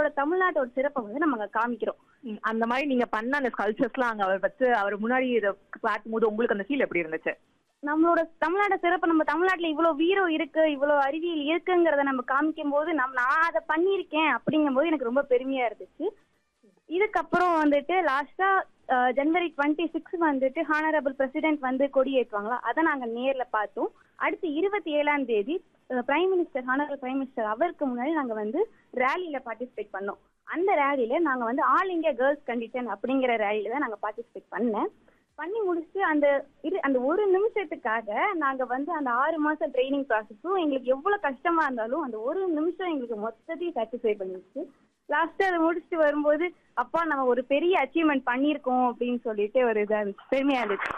நம்மளோட தமிழ்நாட்டோட சிறப்பை வந்து நம்ம அங்க காமிக்கிறோம் ம், அந்த மாதிரி நீங்க பண்ண அந்த ஸ்கல்ச்சர்ஸ்லாம் அங்க அவர் வச்சு அவர் முன்னாடி இதை பார்க்கும்போது உங்களுக்கு அந்த ஃபீல் எப்படி இருந்துச்சு நம்மளோட தமிழ்நாட சிறப்பு நம்ம தமிழ்நாட்டுல இவ்வளவு வீரம் இருக்கு இவ்வளவு அறிவியல் இருக்குங்கிறத நம்ம காமிக்கும் போது நம் நான் அதை பண்ணியிருக்கேன் அப்படிங்கும் போது எனக்கு ரொம்ப பெருமையா இருந்துச்சு இதுக்கப்புறம் வந்துட்டு லாஸ்டா ஜனவரி டுவெண்ட்டி சிக்ஸ் வந்துட்டு ஹானரபிள் பிரசிடென்ட் வந்து கொடி ஏற்றுவாங்களா அதை நாங்க நேர்ல பார்த்தோம் அடுத்து இருபத்தி ஏழாம் தேதி prime minister honourable prime minister அவருக்கு முன்னாடி நாங்க வந்து ரேலியில பார்ட்டிசிபேட் பண்ணோம் அந்த ரேலியில நாங்க வந்து ஆல் இந்தியா கேர்ள்ஸ் கண்டிஷன் அப்படிங்கிற ரேலியில தான் நாங்க பார்ட்டிசிபேட் பண்ணேன் பண்ணி முடிச்சுட்டு அந்த இரு அந்த ஒரு நிமிஷத்துக்காக நாங்க வந்து அந்த ஆறு மாசம் ட்ரைனிங் ப்ராசஸும் எங்களுக்கு எவ்வளவு கஷ்டமா இருந்தாலும் அந்த ஒரு நிமிஷம் எங்களுக்கு மொத்தத்தையும் சாட்டிஸ்ஃபை பண்ணிடுச்சு லாஸ்ட் அதை முடிச்சுட்டு வரும்போது அப்பா நம்ம ஒரு பெரிய அச்சீவ்மெண்ட் பண்ணியிருக்கோம் அப்படின்னு சொல்லிட்டு ஒரு இதா இருந்துச்சு பெருமையா இருந்துச்சு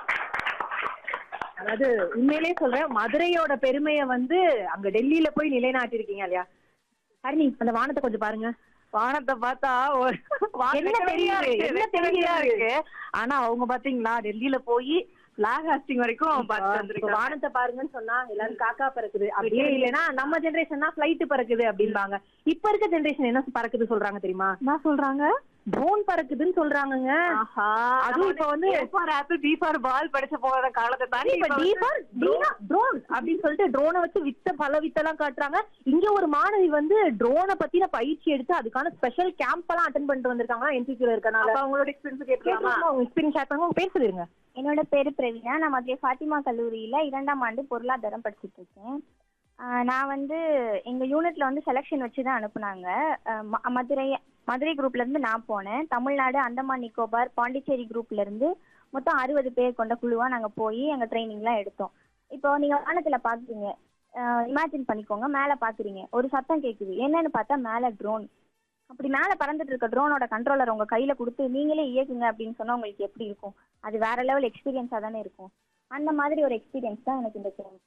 அதாவது உண்மையிலேயே சொல்றேன் மதுரையோட பெருமையை வந்து அங்க டெல்லியில போய் நிலைநாட்டிருக்கீங்க இல்லையா ஹரிணி அந்த வானத்தை கொஞ்சம் பாருங்க வானத்தை பார்த்தா ஒரு என்ன தெரியுது என்ன தெரியுதா இருக்கு ஆனா அவங்க பாத்தீங்களா டெல்லியில போய் பிளாக் ஹாஸ்டிங் வரைக்கும் பார்த்து வந்திருக்காங்க வானத்தை பாருங்கன்னு சொன்னா எல்லாரும் காக்கா பறக்குது அப்படியே இல்லைன்னா நம்ம ஜெனரேஷன்னா ஃபிளைட் பறக்குது அப்படிம்பாங்க இப்ப இருக்க ஜெனரேஷன் என்ன பறக்குது சொல்றாங்க தெரியுமா என்ன சொல்றாங்க ட்ரோன் பறக்குதுன்னு சொல்றாங்கங்க அதுவும் இப்ப வந்து for apple B for ball படிச்ச போற காலத்தை தாண்டி இப்ப டி ஃபார் ட்ரோன் அப்படின்னு சொல்லிட்டு ட்ரோனை வச்சு வித்த பல வித்தெல்லாம் காட்டுறாங்க இங்க ஒரு மாணவி வந்து ட்ரோனை பத்தின பயிற்சி எடுத்து அதுக்கான ஸ்பெஷல் கேம்ப் எல்லாம் அட்டன் பண்ணிட்டு வந்திருக்காங்க என்சிசில இருக்கனால அவங்களோட எக்ஸ்பீரியன்ஸ் கேட்கலாமா அவங்க எக்ஸ்பீரியன்ஸ் ஷேர் பண்ணுங்க உங்க பேர் சொல்லிருங்க என்னோட பேரு பிரவீனா நான் மதுரை ஃபாத்திமா கல்லூரியில இரண்டாம் ஆண்டு பொருளாதாரம் படிச்சுட்டு இருக்கேன் ஆஹ் நான் வந்து எங்க யூனிட்ல வந்து செலெக்ஷன் வச்சு தான் அனுப்புனாங்க ஆஹ் ம- மதுரை மதுரை குரூப்ல இருந்து நான் போனேன் தமிழ்நாடு அந்தமான் நிக்கோபார் பாண்டிச்சேரி குரூப்ல இருந்து மொத்தம் அறுபது பேர் கொண்ட குழுவா நாங்க போய் எங்க ட்ரைனிங்லாம் எடுத்தோம் இப்போ நீங்க வானத்துல பாக்குறீங்க இமேஜின் பண்ணிக்கோங்க மேல பாக்குறீங்க ஒரு சத்தம் கேக்குது என்னன்னு பார்த்தா மேல ட்ரோன் அப்படி மேல பறந்துட்டு இருக்க ட்ரோனோட கண்ட்ரோலர் உங்க கையில கொடுத்து நீங்களே இயக்குங்க அப்படின்னு சொன்னா உங்களுக்கு எப்படி இருக்கும் அது வேற லெவல் எக்ஸ்பீரியன்ஸா தானே இருக்கும் அந்த மாதிரி ஒரு எக்ஸ்பீரியன்ஸ் தான் எனக்கு இந்த கேம்ப்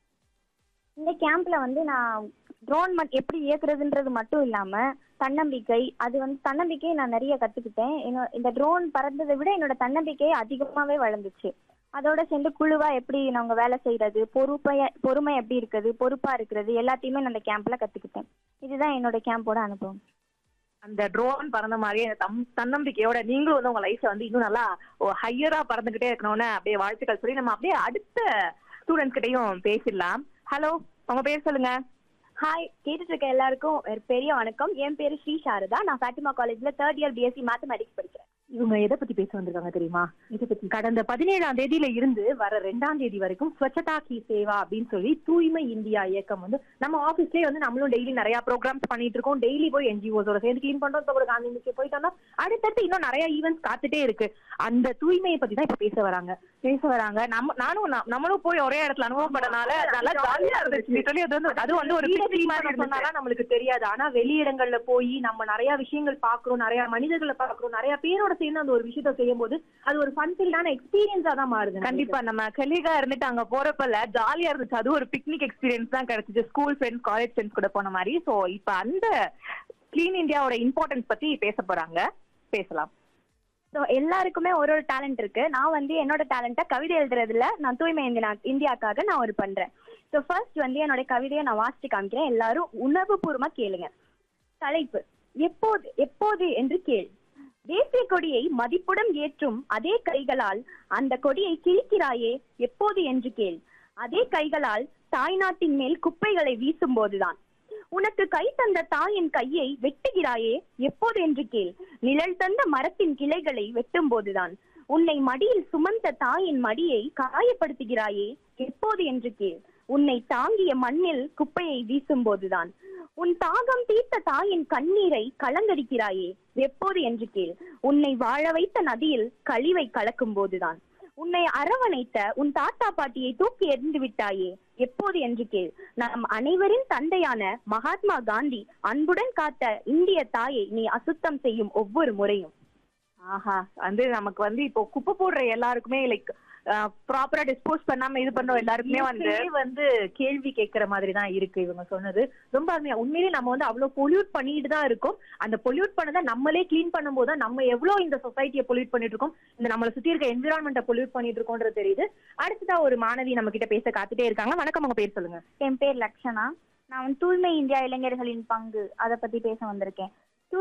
இந்த கேம்ப்ல வந்து நான் ட்ரோன் எப்படி இயக்குறதுன்றது மட்டும் இல்லாம தன்னம்பிக்கை அது வந்து தன்னம்பிக்கையை நான் நிறைய கத்துக்கிட்டேன் என்னோ இந்த ட்ரோன் பறந்ததை விட என்னோட தன்னம்பிக்கை அதிகமாவே வளர்ந்துச்சு அதோட சேர்ந்து குழுவா எப்படி நாங்க வேலை செய்யறது பொறுப்பைய பொறுமை எப்படி இருக்குது பொறுப்பா இருக்கிறது எல்லாத்தையுமே நான் அந்த கேம்ப்ல கத்துக்கிட்டேன் இதுதான் என்னோட கேம்போட அனுபவம் அந்த ட்ரோன் பறந்த மாதிரியே அந்த தம் தன்னம்பிக்கையோட நீங்களும் வந்து உங்க லைஃப்ல வந்து இன்னும் நல்லா ஹையரா பறந்துகிட்டே இருக்கணும்னு அப்படியே வாழ்த்துக்கள் சொல்லி நம்ம அப்படியே அடுத்த ஸ்டூடெண்ட்ஸ் கிட்டயும் பேசிடலாம் ஹலோ உங்க பேர் சொல்லுங்க ஹாய் கேட்டுட்டு இருக்க எல்லாருக்கும் ஒரு பெரிய வணக்கம் என் பேரு ஸ்ரீ சாரதா நான் ஃபேட்டிமா காலேஜ்ல தேர்ட் இயர் பிஎஸ்சி மேத்தமெட்டிக்ஸ் படிக்கிறேன் இவங்க எதை பத்தி பேச வந்திருக்காங்க தெரியுமா இதை பத்தி கடந்த பதினேழாம் தேதியில இருந்து வர ரெண்டாம் தேதி வரைக்கும் ஸ்வச்சதா கி சேவா அப்படின்னு சொல்லி தூய்மை இந்தியா இயக்கம் வந்து நம்ம ஆபீஸ்லயே வந்து நம்மளும் டெய்லி நிறைய ப்ரோக்ராம்ஸ் பண்ணிட்டு இருக்கோம் டெய்லி போய் என்ஜிஓஸோட சேர்ந்து கிளீன் பண்றோம் இப்போ ஒரு காந்தி மிஸ்க்கு போயிட்டு வந்தோம் அடுத்தடுத்து இன்னும் நிறைய ஈவெண்ட்ஸ் காத்துட்டே இருக்கு அந்த தூய்மையை பத்தி தான் இப்ப பேச வராங்க பேச வராங்க நம்ம நானும் நா- நம்மளும் போய் ஒரே இடத்துல அனுபவப்படனால நல்லா ஜாலியா இருந்துச்சு நீ சொல்லி அது வந்து அது வந்து ஒரு picnic மாதிரி சொன்னாலும் நம்மளுக்கு தெரியாது ஆனா வெளியிடங்கள்ல போய் நம்ம நிறைய விஷயங்கள் பாக்குறோம் நிறைய மனிதர்களை பாக்குறோம் நிறைய பேரோட சேர்ந்து அந்த ஒரு விஷயத்த செய்யும் போது அது ஒரு ஃபன் ஃபீல்டான எக்ஸ்பீரியன்ஸா தான் மாறுது கண்டிப்பா நம்ம கலீகா இருந்துட்டு அங்க போறப்பல ஜாலியா இருந்துச்சு அது ஒரு பிக்னிக் எக்ஸ்பீரியன்ஸ் தான் கிடைச்சிச்சு ஸ்கூல் ஃப்ரெண்ட்ஸ் காலேஜ் ஃப்ரெண்ட்ஸ் கூட போன மாதிரி சோ இப்ப அந்த கிளீன் இந்தியாவோட இம்பார்ட்டன்ஸ் பத்தி பேச போறாங்க பேசலாம் ஸோ எல்லாருக்குமே ஒரு ஒரு டேலண்ட் இருக்கு நான் வந்து என்னோட டேலண்ட்டை கவிதை எழுதுறதுல நான் தூய்மை இந்தியா இந்தியாக்காக நான் ஒரு பண்றேன் ஸோ ஃபர்ஸ்ட் வந்து என்னோட கவிதையை நான் வாசிச்சு காமிக்கிறேன் எல்லாரும் உணர்வுபூர்வமா கேளுங்க தலைப்பு எப்போது எப்போது என்று கேள் தேசிய கொடியை மதிப்புடன் ஏற்றும் அதே கைகளால் அந்த கொடியை கிழிக்கிறாயே எப்போது என்று கேள் அதே கைகளால் தாய்நாட்டின் மேல் குப்பைகளை வீசும்போதுதான் உனக்கு கை தந்த தாயின் கையை வெட்டுகிறாயே எப்போது என்று கேள் நிழல் தந்த மரத்தின் கிளைகளை வெட்டும் போதுதான் உன்னை மடியில் சுமந்த தாயின் மடியை காயப்படுத்துகிறாயே எப்போது என்று கேள் உன்னை தாங்கிய மண்ணில் குப்பையை வீசும் போதுதான் உன் தாகம் தீர்த்த தாயின் கண்ணீரை கலங்கடிக்கிறாயே எப்போது என்று கேள் உன்னை வாழ வைத்த நதியில் கழிவை கலக்கும் போதுதான் உன்னை அரவணைத்த உன் தாத்தா பாட்டியை தூக்கி எறிந்து விட்டாயே எப்போது என்று கேள் நம் அனைவரின் தந்தையான மகாத்மா காந்தி அன்புடன் காத்த இந்திய தாயை நீ அசுத்தம் செய்யும் ஒவ்வொரு முறையும் ஆஹா வந்து நமக்கு வந்து இப்போ குப்பை போடுற எல்லாருக்குமே லைக் ப்ராப்பரா டிஸ்போஸ் பண்ணாம இது பண்ற எல்லாருக்குமே வந்து வந்து கேள்வி கேட்கிற மாதிரி தான் இருக்கு இவங்க சொன்னது ரொம்ப அருமையா உண்மையிலேயே நம்ம வந்து அவ்வளவு பொல்யூட் பண்ணிட்டு தான் இருக்கோம் அந்த பொல்யூட் பண்ணதை நம்மளே க்ளீன் பண்ணும்போது தான் நம்ம எவ்வளவு இந்த சொசைட்டியை பொல்யூட் பண்ணிட்டு இருக்கோம் இந்த நம்மளை சுத்தி இருக்க என்விரான்மெண்ட்டை பொல்யூட் பண்ணிட்டு இருக்கோன்றது தெரியுது அடுத்ததா ஒரு மாணவி நம்ம கிட்ட பேச காத்துட்டே இருக்காங்க வணக்கம் உங்க பேர் சொல்லுங்க என் பேர் லக்ஷனா நான் வந்து தூய்மை இந்தியா இளைஞர்களின் பங்கு அதை பத்தி பேச வந்திருக்கேன்